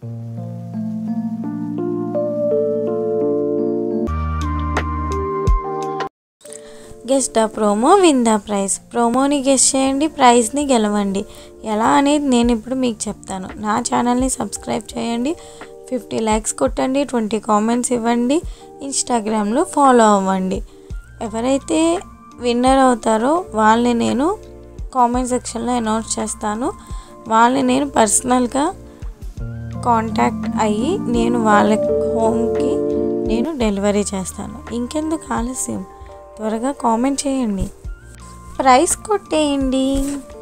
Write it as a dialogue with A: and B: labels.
A: guest the promo win the prize ప్రోమోని guess చేయండి ప్రైజ్ని గెలవండి ఎలా అనేది నేను ఇప్పుడు మీకు చెప్తాను నా ఛానల్ని సబ్స్క్రైబ్ చేయండి ఫిఫ్టీ లైక్స్ కొట్టండి ట్వంటీ కామెంట్స్ ఇవ్వండి ఇన్స్టాగ్రామ్లో ఫాలో అవ్వండి ఎవరైతే విన్నర్ అవుతారో వాళ్ళని నేను కామెంట్ సెక్షన్లో అనౌన్స్ చేస్తాను వాళ్ళని నేను పర్సనల్గా కాంటాక్ట్ అయ్యి నేను వాళ్ళ హోమ్కి నేను డెలివరీ చేస్తాను ఇంకెందుకు ఆలస్యం త్వరగా కామెంట్ చేయండి ప్రైస్ కొట్టేయండి